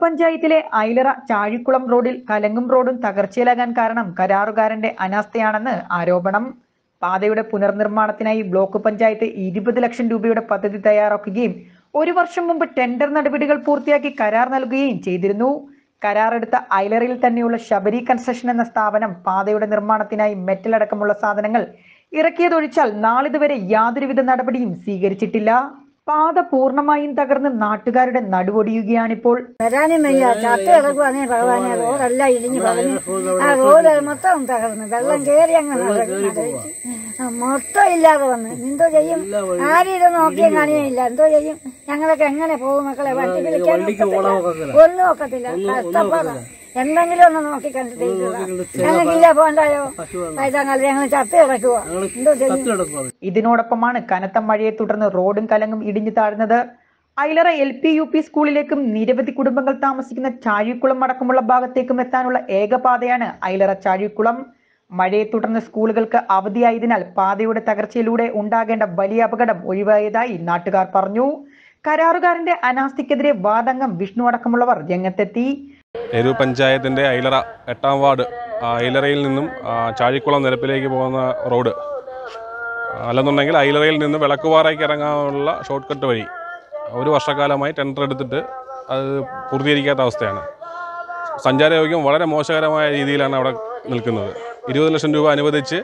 പഞ്ചായത്തിലെ ഐലറ ചാഴിക്കുളം റോഡിൽ കലങ്ങും റോഡും തകർച്ചയിലാകാൻ കാരണം കരാറുകാരന്റെ അനാസ്ഥയാണെന്ന് ആരോപണം പാതയുടെ പുനർനിർമ്മാണത്തിനായി ബ്ലോക്ക് പഞ്ചായത്ത് ഇരുപത് ലക്ഷം രൂപയുടെ പദ്ധതി തയ്യാറാക്കുകയും ഒരു വർഷം മുമ്പ് ടെൻഡർ നടപടികൾ പൂർത്തിയാക്കി കരാർ നൽകുകയും ചെയ്തിരുന്നു കരാറെടുത്ത ഐലറയിൽ തന്നെയുള്ള ശബരി കൺസ്ട്രക്ഷൻ എന്ന സ്ഥാപനം പാതയുടെ നിർമ്മാണത്തിനായി മെറ്റൽ അടക്കമുള്ള സാധനങ്ങൾ ഇറക്കിയതൊഴിച്ചാൽ നാളിതുവരെ യാതൊരുവിധ നടപടിയും സ്വീകരിച്ചിട്ടില്ല പാത പൂർണ്ണമായും തകർന്ന് നാട്ടുകാരുടെ നടുവൊടിയുകയാണിപ്പോൾ വരാനും വയ്യ ചത്ത് കിടക്കുവാണേ ഭഗവാനെ റോഡെല്ലാം ഇടിഞ്ഞ് പറഞ്ഞു ആ റോഡ് മൊത്തം തകർന്നു വെള്ളം കയറി അങ്ങ് നട- ആ, മൊത്തം ഇല്ലാതെ വന്ന് എന്തോ ചെയ്യും ആരും ഇത് നോക്കിയും കാണിയില്ല എന്തോ ചെയ്യും ഞങ്ങളൊക്കെ എങ്ങനെ പോകും മക്കളെ വണ്ടി പിടിക്കാൻ ഒക്കത്തില്ല. ഒന്നും ഒക്കത്തില്ല കഷ്ടപ്പാടാ എന്തെങ്കിലും ഒന്ന് നോക്കി കണ്ടിട്ട് ഞങ്ങൾക്കില്ല പോണ്ടായോ വൈതാങ്കാലത്ത് ഞങ്ങൾ ചത്ത് കിടക്കുവാ എന്തോ ചെയ്യും ഇതിനോടൊപ്പമാണ് കനത്ത മഴയെ തുടർന്ന് റോഡും കലങ്ങും ഇടിഞ്ഞു താഴ്ന്നത് Ailara L P U P സ്കൂളിലേക്കും നിരവധി കുടുംബങ്ങൾ താമസിക്കുന്ന ചാഴിക്കുളം അടക്കമുള്ള ഭാഗത്തേക്കും എത്താനുള്ള ഏകപാതയാണ് ഐലറ ചാഴിക്കുളം മഴയെ തുടർന്ന് സ്കൂളുകൾക്ക് അവധിയായതിനാൽ പാതയുടെ തകർച്ചയിലൂടെ ഉണ്ടാകേണ്ട വലിയ അപകടം ഒഴിവായതായി നാട്ടുകാർ പറഞ്ഞു കരാറുകാരന്റെ അനാസ്ഥയ്ക്കെതിരെ വാദംഗം വിഷ്ണു അടക്കമുള്ളവർ രംഗത്തെത്തി എരൂർ പഞ്ചായത്തിൻ്റെ ഐലറ എട്ടാം വാർഡ് ആ, ഐലറയിൽ നിന്നും ആ, ചാഴിക്കുളം നിരപ്പിലേക്ക് പോകുന്ന റോഡ് അല്ലെന്നുണ്ടെങ്കിൽ ഐലറയിൽ നിന്ന് വിളക്കുപാറയ്ക്ക് ഇറങ്ങാനുള്ള ഷോർട്ട് കട്ട് വഴി ഒരു വർഷക്കാലമായി ടെൻഡർ എടുത്തിട്ട് അത് പൂർത്തീകരിക്കാത്ത അവസ്ഥയാണ് സഞ്ചാരയോഗ്യം വളരെ മോശകരമായ രീതിയിലാണ് അവിടെ നിൽക്കുന്നത് ഇരുപത് ലക്ഷം രൂപ അനുവദിച്ച്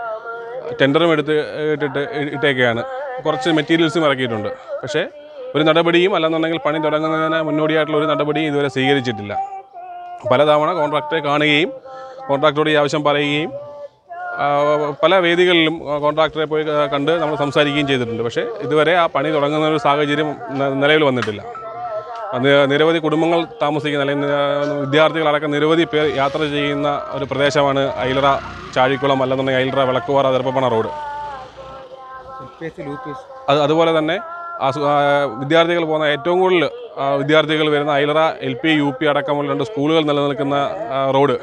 ടെൻഡറും എടുത്ത് ഇട്ടിട്ട് ഇട്ടേക്കുകയാണ് കുറച്ച് മെറ്റീരിയൽസും ഇറക്കിയിട്ടുണ്ട് പക്ഷേ ഒരു നടപടിയും അല്ലെന്നുണ്ടെങ്കിൽ പണി തുടങ്ങുന്നതിന് മുന്നോടിയായിട്ടുള്ള ഒരു നടപടിയും ഇതുവരെ സ്വീകരിച്ചിട്ടില്ല പലതവണ കോൺട്രാക്ടറെ കാണുകയും കോൺട്രാക്ടറോട് ഈ ആവശ്യം പറയുകയും ആ, പല വേദികളിലും കോൺട്രാക്ടറെ പോയി ക- കണ്ട് നമ്മൾ സംസാരിക്കുകയും ചെയ്തിട്ടുണ്ട് പക്ഷേ ഇതുവരെ ആ പണി തുടങ്ങുന്ന ഒരു സാഹചര്യം ന- നിലവിൽ വന്നിട്ടില്ല അത് നിരവധി കുടുംബങ്ങൾ താമസിക്കുന്ന അല്ലെങ്കിൽ നി- വിദ്യാർത്ഥികളടക്കം നിരവധി പേർ യാത്ര ചെയ്യുന്ന ഒരു പ്രദേശമാണ് ഐലറ ചാഴിക്കുളം അല്ലെന്നുണ്ടെങ്കിൽ ഐലറ വിളക്കുപാറ അതിർപ്പപ്പണ റോഡ് അത് അതുപോലെ തന്നെ ആ സു- ആ വിദ്യാർത്ഥികൾ പോകുന്ന ഏറ്റവും കൂടുതൽ ആ, വിദ്യാർത്ഥികൾ വരുന്ന Ailara L P U P അടക്കമുള്ള രണ്ട് സ്കൂളുകൾ നിലനിൽക്കുന്ന ആ, റോഡ്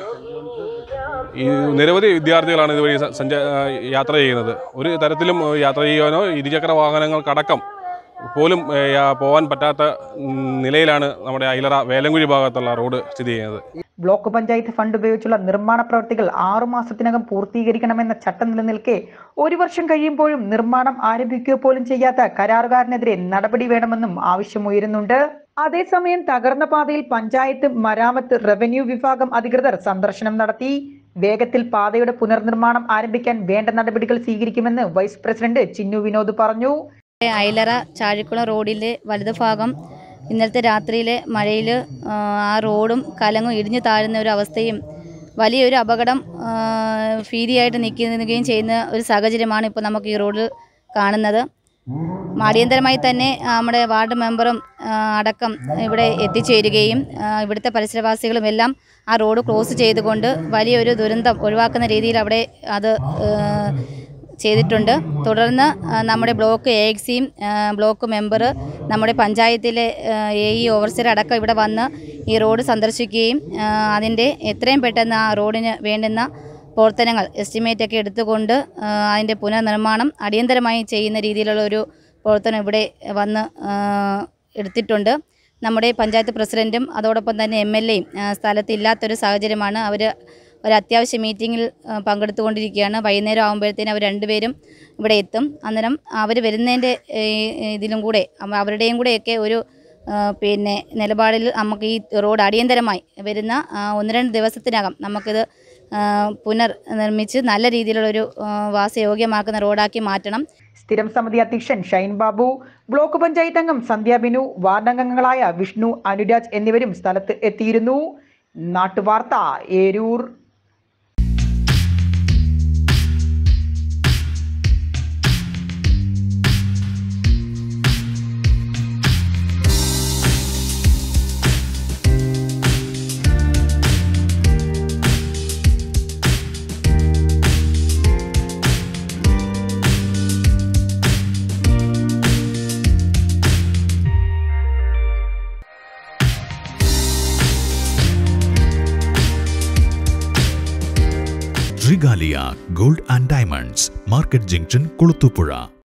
ഈ നിരവധി വിദ്യാർത്ഥികളാണ് ഇതുവഴി സ- സഞ്ച ആ, യാത്ര ചെയ്യുന്നത് ഒരു തരത്തിലും ആ, യാത്ര ചെയ്യാനോ ഇരുചക്ര വാഹനങ്ങൾക്കടക്കം പോലും ഏ, യാ- പോകാൻ പറ്റാത്ത ഉം, നിലയിലാണ് നമ്മുടെ ഐലറ വേലങ്കുഴി ഭാഗത്തുള്ള റോഡ് സ്ഥിതി ചെയ്യുന്നത് ബ്ലോക്ക് പഞ്ചായത്ത് ഫണ്ട് ഉപയോഗിച്ചുള്ള നിർമ്മാണ പ്രവർത്തികൾ ആറു മാസത്തിനകം പൂർത്തീകരിക്കണമെന്ന ചട്ടം നിലനിൽക്കെ ഒരു വർഷം കഴിയുമ്പോഴും നിർമ്മാണം ആരംഭിക്കുക പോലും ചെയ്യാത്ത കരാറുകാരനെതിരെ നടപടി വേണമെന്നും ആവശ്യമുയരുന്നുണ്ട് അതേസമയം തകർന്ന പാതയിൽ പഞ്ചായത്ത് മരാമത്ത് റവന്യൂ വിഭാഗം അധികൃതർ സന്ദർശനം നടത്തി വേഗത്തിൽ പാതയുടെ പുനർനിർമ്മാണം ആരംഭിക്കാൻ വേണ്ട നടപടികൾ സ്വീകരിക്കുമെന്ന് വൈസ് പ്രസിഡന്റ് ചിന്നു വിനോദ് പറഞ്ഞു ഐലറ ചാഴിക്കുളം റോഡിലെ വലതു ഭാഗം ഇന്നലത്തെ രാത്രിയിലെ മഴയിൽ ആ റോഡും കലങ്ങും ഇടിഞ്ഞു താഴുന്ന ഒരു അവസ്ഥയും വലിയൊരു അപകടം ആ, ഭീതിയായിട്ട് നിൽക്കുകയും ചെയ്യുന്ന ഒരു സാഹചര്യമാണ് ഇപ്പോൾ നമുക്ക് ഈ റോഡിൽ കാണുന്നത് അടിയന്തരമായി തന്നെ ആ, നമ്മുടെ വാർഡ് മെമ്പറും ആ, അടക്കം ഇവിടെ എത്തിച്ചേരുകയും ആ, ഇവിടുത്തെ പരിസരവാസികളും എല്ലാം ആ റോഡ് ക്ലോസ് ചെയ്തുകൊണ്ട് വലിയൊരു ദുരന്തം ഒഴിവാക്കുന്ന രീതിയിൽ അവിടെ അത് ആ, ചെയ്തിട്ടുണ്ട് തുടർന്ന് ആ, നമ്മുടെ ബ്ലോക്ക് എ എക്സിയും ബ്ലോക്ക് മെമ്പർ നമ്മുടെ പഞ്ചായത്തിലെ എ ഇ ഓവർസിയർ അടക്കം ഇവിടെ വന്ന് ഈ റോഡ് സന്ദർശിക്കുകയും ആ, അതിൻ്റെ എത്രയും പെട്ടെന്ന് ആ റോഡിന് വേണ്ടുന്ന പ്രവർത്തനങ്ങൾ എസ്റ്റിമേറ്റ് ഒക്കെ എടുത്തുകൊണ്ട് ആ, അതിൻ്റെ പുനർനിർമ്മാണം അടിയന്തരമായി ചെയ്യുന്ന രീതിയിലുള്ള ഒരു പ്രവർത്തനം ഇവിടെ വന്ന് ആ, എടുത്തിട്ടുണ്ട് നമ്മുടെ പഞ്ചായത്ത് പ്രസിഡൻറ്റും അതോടൊപ്പം തന്നെ എം എൽ എയും സ്ഥലത്ത് ഇല്ലാത്തൊരു സാഹചര്യമാണ് അവർ ഒരു അത്യാവശ്യ മീറ്റിങ്ങിൽ ആ, പങ്കെടുത്തുകൊണ്ടിരിക്കുകയാണ് വൈകുന്നേരം ആകുമ്പോഴത്തേനും അവർ രണ്ടുപേരും ഇവിടെ എത്തും അന്നേരം അവർ വരുന്നതിൻ്റെ ഏ, ഇതിലും കൂടെ അവ- അവരുടെയും കൂടെയൊക്കെ ഒരു ആ, പിന്നെ നിലപാടിൽ നമുക്ക് ഈ റോഡ് അടിയന്തരമായി വരുന്ന ആ, ഒന്ന് രണ്ട് ദിവസത്തിനകം നമുക്കിത് ആ, പുനർനിർമ്മിച്ച് നല്ല രീതിയിലുള്ളൊരു ആ, വാസയോഗ്യമാക്കുന്ന റോഡാക്കി മാറ്റണം സ്ഥിരം സമിതി അധ്യക്ഷൻ ഷൈൻ ബാബു ബ്ലോക്ക് പഞ്ചായത്ത് അംഗം സന്ധ്യ ബിനു വാർഡ് അംഗങ്ങളായ വിഷ്ണു അനുരാജ് എന്നിവരും സ്ഥലത്ത് എത്തിയിരുന്നു നാട്ടുവാർത്ത Eroor Regalia gold and diamonds market junction Kulathupuzha